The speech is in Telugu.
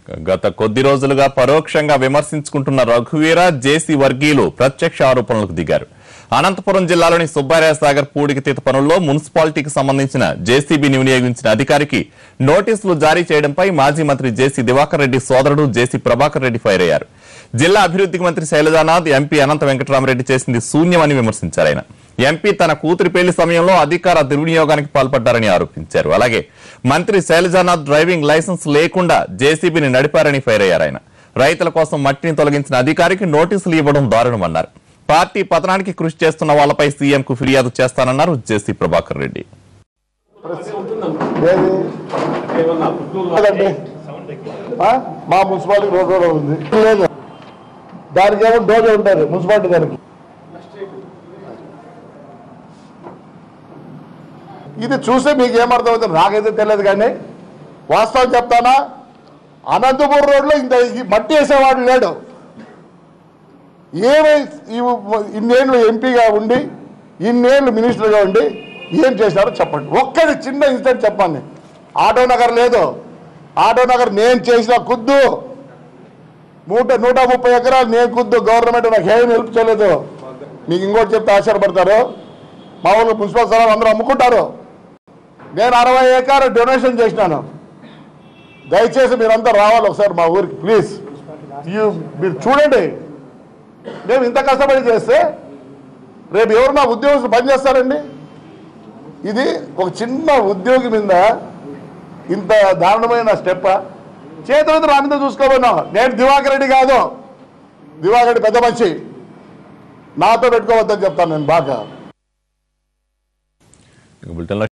గత కొద్ది రోజులుగా పరోక్షంగా విమర్శించుకుంటున్న రఘువీర జేసీ వర్గీయులు ప్రత్యక్ష ఆరోపణలకు దిగారు అనంతపురం జిల్లాలోని సుబ్బారాయ సాగర్ పూడికతీత పనుల్లో మున్సిపాలిటీకి సంబంధించిన జేసీబీని వినియోగించిన అధికారికి నోటీసులు జారీ చేయడంపై మాజీ మంత్రి జేసీ దివాకర్ రెడ్డి సోదరుడు జేసీ ప్రభాకర్ రెడ్డి ఫైర్ అయ్యారు జిల్లా అభివృద్ధికి మంత్రి శైలజానాథ్ ఎంపీ అనంత వెంకటరామరెడ్డి చేసింది శూన్యమని విమర్శించారు ఆయన ఎంపీ తన కూతురి పెళ్లి సమయంలో అధికార దుర్వినియోగానికి పాల్పడ్డారని ఆరోపించారు అలాగే మంత్రి శైలజానాథ్ డ్రైవింగ్ లైసెన్స్ లేకుండా జేసీబీని నడిపారని ఫైర్ అయ్యారు ఆయన రైతుల కోసం మట్టిని తొలగించిన అధికారికి నోటీసులు ఇవ్వడం దారుణమన్నారు పార్టీ పతనానికి కృషి చేస్తున్న వాళ్లపై సీఎంకు ఫిర్యాదు చేస్తానన్నారు జేసీ ప్రభాకర్ రెడ్డి ఏది లేదండి. ఆ? మా మున్సిపాలిటీ రోడ్ రోడ్ ఉంది లేదు దానికి ఏమో డోజే ఉంటారు మున్సిపాలిటీ దానికి ఇది చూస్తే మీకు ఏమర్థమవుతుంది నాకైతే తెలియదు కానీ వాస్తవం చెప్తానా అనంతపురం రోడ్లో ఇంత ఈ మట్టి వేసేవాడు లేడు ఏమై ఈ- ఇన్నేళ్ళు ఎంపీగా ఉండి ఇన్నేళ్ళు మినిస్టర్గా ఉండి ఏం చేశారో చెప్పండి ఒక్కడి చిన్న ఇన్సిడెంట్ చెప్పండి ఆటో నగర్ లేదు ఆటో నగర్ నేను చేసిన కుద్దు నూట నూట ముప్పై ఎకరాలు నేను కుద్దు గవర్నమెంట్ నాకు ఏం హెల్ప్ చేయలేదు మీకు ఇంకోటి చెప్తే ఆశ్చర్యపడతారు మా ఊళ్ళో మున్సిపల్ స్థలం అందరూ అమ్ముకుంటారు నేను అరవై ఎకరాలు డొనేషన్ చేసినాను దయచేసి మీరంతా రావాలి ఒకసారి మా ఊరికి ప్లీజ్ మీరు చూడండి మేము ఇంత కష్టపడి చేస్తే రేపు ఎవరు నా ఉద్యోగస్తులు పని చేస్తారండి ఇది ఒక చిన్న ఉద్యోగి మీద ఇంత దారుణమైన స్టెప్ చేతులతో నా మీద చూసుకోమన్నా నేను దివాకర్ రెడ్డి కాదు దివాకర్ రెడ్డి పెద్ద మనిషి నాతో పెట్టుకోవద్దని చెప్తాను నేను బాగా బులెటిన్లో